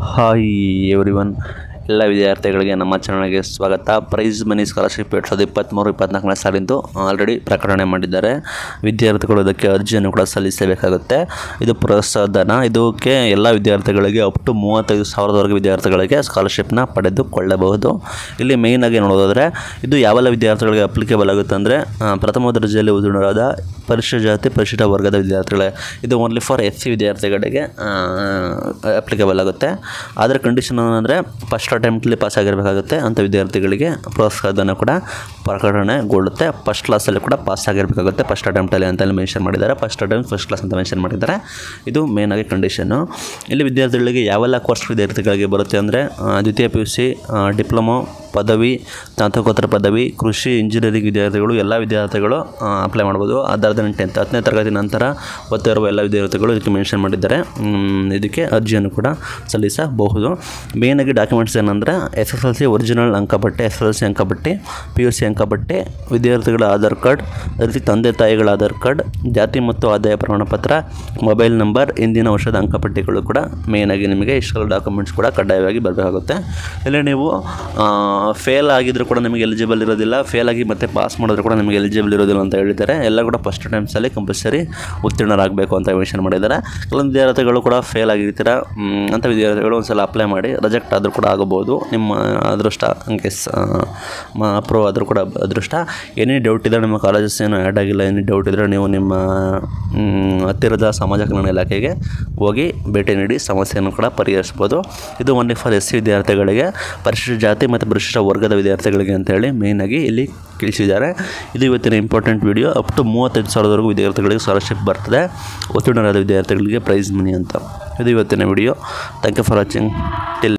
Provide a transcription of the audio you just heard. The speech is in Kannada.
ಹಾಯ್ ಎವ್ರಿ ಒನ್ ಎಲ್ಲ ವಿದ್ಯಾರ್ಥಿಗಳಿಗೆ ನಮ್ಮ ಚಾನಲ್ಗೆ ಸ್ವಾಗತ ಪ್ರೈಸ್ ಮನಿ ಸ್ಕಾಲರ್ಶಿಪ್ ಎರಡು ಸಾವಿರದ ಇಪ್ಪತ್ತ್ಮೂರು ಇಪ್ಪತ್ನಾಲ್ಕನೇ ಸಾಲಿಂದು ಆಲ್ರೆಡಿ ಪ್ರಕಟಣೆ ಮಾಡಿದ್ದಾರೆ ವಿದ್ಯಾರ್ಥಿಗಳು ಇದಕ್ಕೆ ಅರ್ಜಿಯನ್ನು ಕೂಡ ಸಲ್ಲಿಸಬೇಕಾಗುತ್ತೆ ಇದು ಪ್ರೋತ್ಸಾಹಧನ ಇದಕ್ಕೆ ಎಲ್ಲ ವಿದ್ಯಾರ್ಥಿಗಳಿಗೆ ಅಪ್ ಟು ಮೂವತ್ತೈದು ಸಾವಿರದವರೆಗೆ ವಿದ್ಯಾರ್ಥಿಗಳಿಗೆ ಸ್ಕಾಲರ್ಶಿಪ್ನ ಪಡೆದುಕೊಳ್ಳಬಹುದು ಇಲ್ಲಿ ಮೇಯ್ನಾಗಿ ನೋಡೋದಾದರೆ ಇದು ಯಾವೆಲ್ಲ ವಿದ್ಯಾರ್ಥಿಗಳಿಗೆ ಅಪ್ಲಿಕೇಬಲ್ ಆಗುತ್ತೆ ಅಂದರೆ ಪ್ರಥಮ ದರ್ಜೆಯಲ್ಲಿ ಉತ್ತೀರ್ಣರಾದ ಪರಿಶಿಷ್ಟ ಜಾತಿ ಪರಿಶಿಷ್ಟ ವರ್ಗದ ವಿದ್ಯಾರ್ಥಿಗಳೇ ಇದು ಓನ್ಲಿ ಫಾರ್ ಎಸ್ ಸಿ ವಿದ್ಯಾರ್ಥಿಗಳಿಗೆ ಅಪ್ಲಿಕೇಬಲ್ ಆಗುತ್ತೆ ಆದರೆ ಕಂಡೀಷನ್ ಏನಂದರೆ ಫಸ್ಟ್ ಅಟೆಂಪ್ಟಲ್ಲಿ ಪಾಸ್ ಆಗಿರಬೇಕಾಗುತ್ತೆ ಅಂಥ ವಿದ್ಯಾರ್ಥಿಗಳಿಗೆ ಪ್ರೋತ್ಸಾಹಧನ ಕೂಡ ಪ್ರಕಟಣೆಗೊಳ್ಳುತ್ತೆ ಫಸ್ಟ್ ಕ್ಲಾಸಲ್ಲಿ ಕೂಡ ಪಾಸ್ ಆಗಿರಬೇಕಾಗುತ್ತೆ ಫಸ್ಟ್ ಅಟೆಂಪ್ಟಲ್ಲಿ ಅಂತಲ್ಲಿ ಮೆನ್ಷನ್ ಮಾಡಿದ್ದಾರೆ ಫಸ್ಟ್ ಅಟೆಂಪ್ಟ್ ಫಸ್ಟ್ ಕ್ಲಾಸ್ ಅಂತ ಮೆನ್ಷನ್ ಮಾಡಿದ್ದಾರೆ ಇದು ಮೇಯ್ನಾಗಿ ಕಂಡೀಷನ್ನು ಇಲ್ಲಿ ವಿದ್ಯಾರ್ಥಿಗಳಿಗೆ ಯಾವೆಲ್ಲ ಕೋರ್ಸ್ ವಿದ್ಯಾರ್ಥಿಗಳಿಗೆ ಬರುತ್ತೆ ಅಂದರೆ ದ್ವಿತೀಯ ಪಿ ಯು ಸಿ ಡಿಪ್ಲೊಮೊ ಪದವಿ ಸ್ನಾತಕೋತ್ತರ ಪದವಿ ಕೃಷಿ ಇಂಜಿನಿಯರಿಂಗ್ ವಿದ್ಯಾರ್ಥಿಗಳು ಎಲ್ಲ ವಿದ್ಯಾರ್ಥಿಗಳು ಅಪ್ಲೈ ಮಾಡ್ಬೋದು ಅದರ ಟೆಂತ್ ಹತ್ತನೇ ತರಗತಿ ನಂತರ ಓದ್ತಾ ಇರುವ ಎಲ್ಲ ವಿದ್ಯಾರ್ಥಿಗಳು ಇದಕ್ಕೆ ಮೆನ್ಷನ್ ಮಾಡಿದ್ದಾರೆ ಮ್, ಇದಕ್ಕೆ ಅರ್ಜಿಯನ್ನು ಕೂಡ ಸಲ್ಲಿಸಬಹುದು ಮೇಯ್ನಾಗಿ ಡಾಕ್ಯುಮೆಂಟ್ಸ್ ಏನಂದರೆ S S L C original ಅಂಕಪಟ್ಟಿ ಎಸ್ ಎಸ್ ಎಲ್ ಸಿ ಅಂಕಪಟ್ಟಿ ಪಿ ಯು ಸಿ ಅಂಕಪಟ್ಟಿ ವಿದ್ಯಾರ್ಥಿಗಳ ಆಧಾರ್ ಕಾರ್ಡ್ ಅದೇ ರೀತಿ ತಂದೆ ತಾಯಿಗಳ ಆಧಾರ್ ಕಾರ್ಡ್ ಜಾತಿ ಮತ್ತು ಆದಾಯ ಪ್ರಮಾಣಪತ್ರ ಮೊಬೈಲ್ ನಂಬರ್ ಇಂದಿನ ವರ್ಷದ ಅಂಕಪಟ್ಟಿಗಳು ಕೂಡ ಮೇಯ್ನಾಗಿ ನಿಮಗೆ ಇಷ್ಟೆಲ್ಲ ಡಾಕ್ಯುಮೆಂಟ್ಸ್ ಕೂಡ ಕಡ್ಡಾಯವಾಗಿ ಬರಬೇಕಾಗುತ್ತೆ ಇಲ್ಲಿ ನೀವು ಫೇಲ್ ಆಗಿದ್ರು ಕೂಡ ನಿಮಗೆ ಎಲಿಜಿಬಲ್ ಇರೋದಿಲ್ಲ ಫೇಲ್ ಆಗಿ ಮತ್ತೆ ಪಾಸ್ ಮಾಡಿದ್ರು ಕೂಡ ನಿಮಗೆ ಎಲಿಜಿಬಲ್ ಇರೋದಿಲ್ಲ ಅಂತ ಹೇಳಿದ್ದಾರೆ ಎಲ್ಲ ಕೂಡ ಫಸ್ಟ್ ಟೈಮ್ಸಲ್ಲಿ ಕಂಪಲ್ಸರಿ ಉತ್ತೀರ್ಣರಾಗಬೇಕು ಅಂತ ಮೆನ್ಷನ್ ಮಾಡಿದ್ದಾರೆ ಕೆಲವೊಂದು ವಿದ್ಯಾರ್ಥಿಗಳು ಕೂಡ ಫೇಲ್ ಆಗಿರ್ತೀರ ಮ್, ಅಂಥ ವಿದ್ಯಾರ್ಥಿಗಳು ಒಂದು ಸಲ ಅಪ್ಲೈ ಮಾಡಿ ರಿಜೆಕ್ಟ್ ಆದರೂ ಕೂಡ ಆಗಬಹುದು ನಿಮ್ಮ ಅದೃಷ್ಟ ಕೇಸ್ ಅಪ್ರೂವ್ ಆದರೂ ಕೂಡ ಅದೃಷ್ಟ ಏನೇ ಡೌಟ್ ಇದ್ದರೆ ನಿಮ್ಮ ಕಾಲೇಜಸ್ ಏನು ಆ್ಯಡ್ ಆಗಿಲ್ಲ ಏನೇ ಡೌಟ್ ಇದ್ದರೆ ನೀವು ನಿಮ್ಮ ಮ್, ಹತ್ತಿರದ ಸಮಾಜ ಕಲ್ಯಾಣ ಇಲಾಖೆಗೆ ಹೋಗಿ ಭೇಟಿ ನೀಡಿ ಸಮಸ್ಯೆಯನ್ನು ಕೂಡ ಪರಿಹರಿಸ್ಬೋದು ಇದು ಓನ್ಲಿ ಫಾರ್ ಎಸ್ ಸಿ ವಿದ್ಯಾರ್ಥಿಗಳಿಗೆ ಪರಿಶಿಷ್ಟ ಜಾತಿ ಮತ್ತು ಪರಿಶಿಷ್ಟ ವರ್ಗದ ವಿದ್ಯಾರ್ಥಿಗಳಿಗೆ ಅಂತೇಳಿ ಮೇಯ್ನಾಗಿ ಇಲ್ಲಿ ತಿಳಿಸಿದ್ದಾರೆ ಇದು ಇವತ್ತಿನ ಇಂಪಾರ್ಟೆಂಟ್ ವಿಡಿಯೋ ಅಪ್ ಟು ಮೂವತ್ತೈದು ಸಾವಿರದವರೆಗೂ ವಿದ್ಯಾರ್ಥಿಗಳಿಗೆ ಸ್ಕಾಲರ್ಶಿಪ್ ಬರ್ತದೆ ಉತ್ತೀರ್ಣರಾದ ವಿದ್ಯಾರ್ಥಿಗಳಿಗೆ ಪ್ರೈಸ್ ಮನಿ ಅಂತ ಇದು ಇವತ್ತಿನ video thank you for watching till